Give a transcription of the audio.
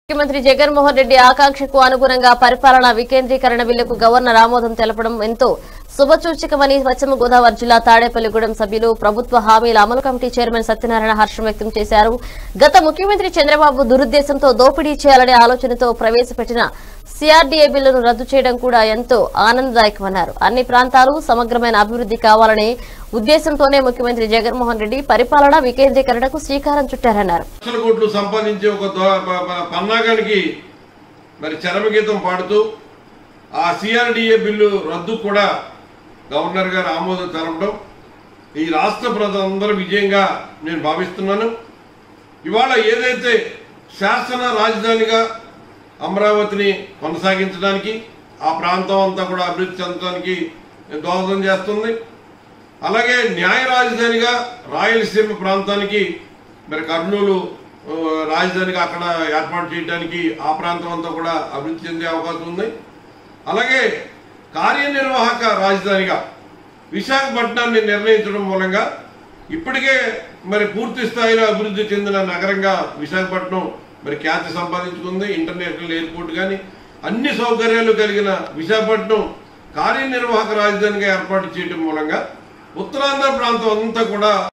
ముఖ్యమంత్రి జగన్మోహన్ రెడ్డి ఆకాంక్షకు అనుగుణంగా పరిపాలనా వికేంద్రీకరణ బిల్లుకు గవర్నర్ ఆమోదం తెలపడం ఎంతో శుభసూచకమని పశ్చిమ గోదావరి జిల్లా తాడేపల్లిగూడెం సభ్యులు ప్రభుత్వ హామీల అమలు కమిటీ చైర్మన్ సత్యనారాయణ హర్షం వ్యక్తం చేశారు గత ముఖ్యమంత్రి చంద్రబాబు దురుద్దేశంతో దోపిడీ చేయాలనే ఆలోచనతో ప్రవేశపెట్టిన సిఆర్డీఏ బిల్లును రద్దు చేయడం కూడా ఎంతో ఆనందదాయకమన్నారు అన్ని ప్రాంతాలు సమగ్రమైన అభివృద్ధి కావాలనే ఉద్దేశంతోనే ముఖ్యమంత్రి జగన్మోహన్ రెడ్డి పరిపాలనా వికేంద్రీకరణకు శ్రీకారం చుట్టారన్నారు లక్షల కోట్లు సంపాదించే ఒక దో- ప- ప- పన్నాగానికి మరి చరమగీతం పాడుతూ ఆ సిఆర్డిఏ బిల్లు రద్దు కూడా గవర్నర్ గారు ఆమోదం తెలపడం ఈ రాష్ట్ర ప్రజలందరూ విజయంగా నేను భావిస్తున్నాను ఇవాళ ఏదైతే శాసన రాజధానిగా అమరావతిని కొనసాగించడానికి ఆ ప్రాంతం అంతా కూడా అభివృద్ధి చెందడానికి దోహదం చేస్తుంది అలాగే న్యాయ రాజధానిగా రాయలసీమ ప్రాంతానికి మరి కర్నూలు ఆ, రాజధానిగా అక్కడ ఏర్పాటు చేయడానికి ఆ ప్రాంతం అంతా కూడా అభివృద్ధి చెందే అవకాశం ఉంది అలాగే కార్యనిర్వాహక రాజధానిగా విశాఖపట్నాన్ని నిర్ణయించడం మూలంగా ఇప్పటికే మరి పూర్తి స్థాయిలో అభివృద్ధి చెందిన నగరంగా విశాఖపట్నం మరి ఖ్యాతి సంపాదించుకుంది ఇంటర్నేషనల్ ఎయిర్పోర్ట్ కానీ అన్ని సౌకర్యాలు కలిగిన విశాఖపట్నం కార్యనిర్వాహక రాజధానిగా ఏర్పాటు చేయడం మూలంగా ఉత్తరాంధ్ర ప్రాంతం అంతా కూడా